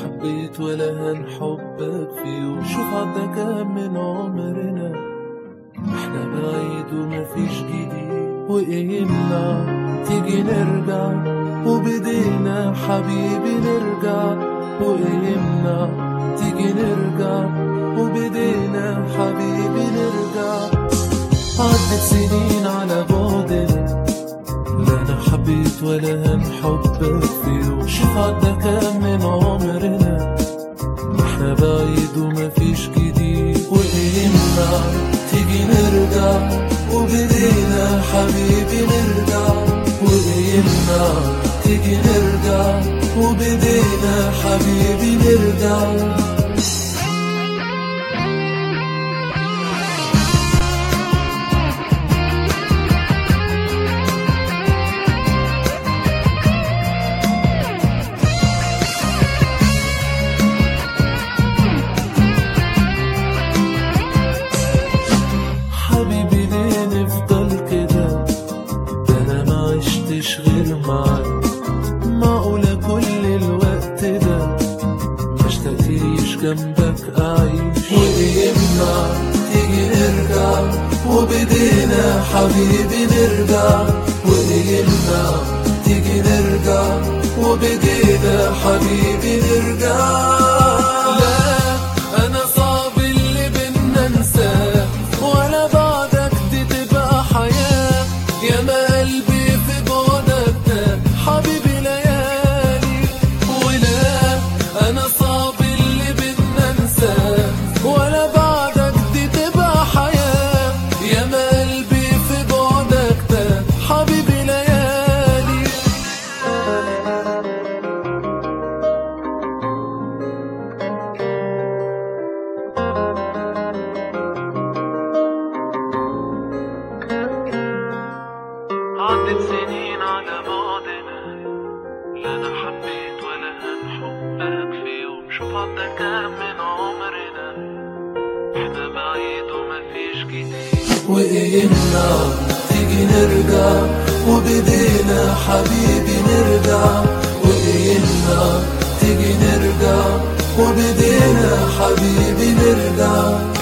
حبيت ولا هنحبك فيه وشوف عدى كام من عمرنا احنا بعيد ومفيش جديد وايه يمنع تيجي نرجع وبدينا حبيبي نرجع وايه يمنع تيجي نرجع وبدينا حبيبي نرجع عدت سنين على بعدنا لا انا حبيت ولا هنحبك فيه شوف عدى كام من عمرنا احنا بعيد ومفيش جديد وايه يمنع تيجي نرجع وبدينا حبيبي نرجع وايه يمنع تيجي نرجع وبدينا حبيبي نرجع حبيبي ليه نفضل كده ده انا ما عشتش غير معاك معقولة كل الوقت ده ما اشتكيش جنبك اعيش وايه يمنع تيجي نرجع وبدينا حبيبي نرجع وايه يمنع تيجي نرجع وبدينا حبيبي نرجع لا انا صعب اللي بينا انساه ولا بعدك دي تبقى حياة يا ما قلبي في بعدك ده حبيبي ليالي ولا انا صعب اللي بينا انساه ولا بعدك دي تبقى حياة يا ما قلبي في بعدك ده حبيبي ليالي عدت سنين على بعدنا لا انا حبيت ولا هنحبك في يوم شوف عدى كام من عمرنا احنا بعيد ومفيش جديد وايه يمنع تيجي نرجع وبدينا حبيبي نرجع وايه يمنع تيجي نرجع وبدينا حبيبي نرجع